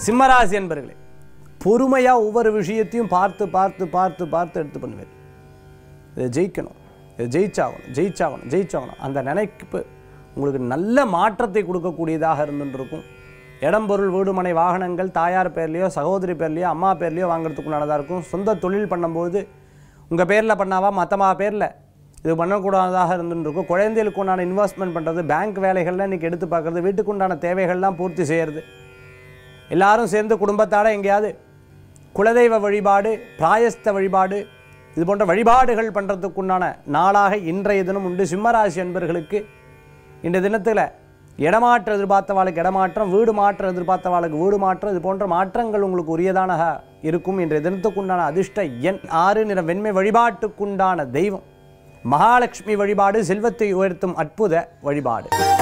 சிம்மராசி என்பர்களே பொறுமையாக ஒவ்வொரு விஷயத்தையும் பார்த்து பார்த்து பார்த்து பார்த்து எடுத்து பண்ணுவேன் இதை ஜெயிக்கணும் இதை ஜெயிச்சாகணும் ஜெயிச்சாகணும் ஜெயிச்சாகணும் அந்த நினைப்பு உங்களுக்கு நல்ல மாற்றத்தை கொடுக்கக்கூடியதாக இருந்துருக்கும் இடம் பொருள் வீடு மனை வாகனங்கள் தாயார் பேர்லேயோ சகோதரி பேர்லேயோ அம்மா பேர்லேயோ வாங்குறதுக்குள்ளானதாக இருக்கும் சொந்த தொழில் பண்ணும்போது உங்கள் பேரில் பண்ணாவா மற்றமா பேரில் இது பண்ணக்கூடாததாக இருந்துருக்கும் குழந்தைகளுக்கு உண்டான இன்வெஸ்ட்மெண்ட் பண்ணுறது பேங்க் வேலைகள்லாம் இன்றைக்கி எடுத்து பார்க்குறது வீட்டுக்கு உண்டான தேவைகள்லாம் பூர்த்தி செய்கிறது எல்லாரும் சேர்ந்து குடும்பத்தாட எங்கேயாவது குலதெய்வ வழிபாடு பிராயஸ்த வழிபாடு இது போன்ற வழிபாடுகள் பண்ணுறதுக்குண்டான நாளாக இன்றைய தினம் உண்டு சிம்மராசி அன்பர்களுக்கு இந்த தினத்தில் இடமாற்றம் எதிர்பார்த்தவாளுக்கு இடமாற்றம் வீடு மாற்றம் எதிர்பார்த்தவாளுக்கு வீடு மாற்றம் இது போன்ற மாற்றங்கள் உங்களுக்கு உரியதானக இருக்கும் இன்றைய தினத்துக்குண்டான அதிர்ஷ்ட எண் ஆறு நிற வெண்மை வழிபாட்டுக்குண்டான தெய்வம் மகாலட்சுமி வழிபாடு செல்வத்தை உயர்த்தும் அற்புத வழிபாடு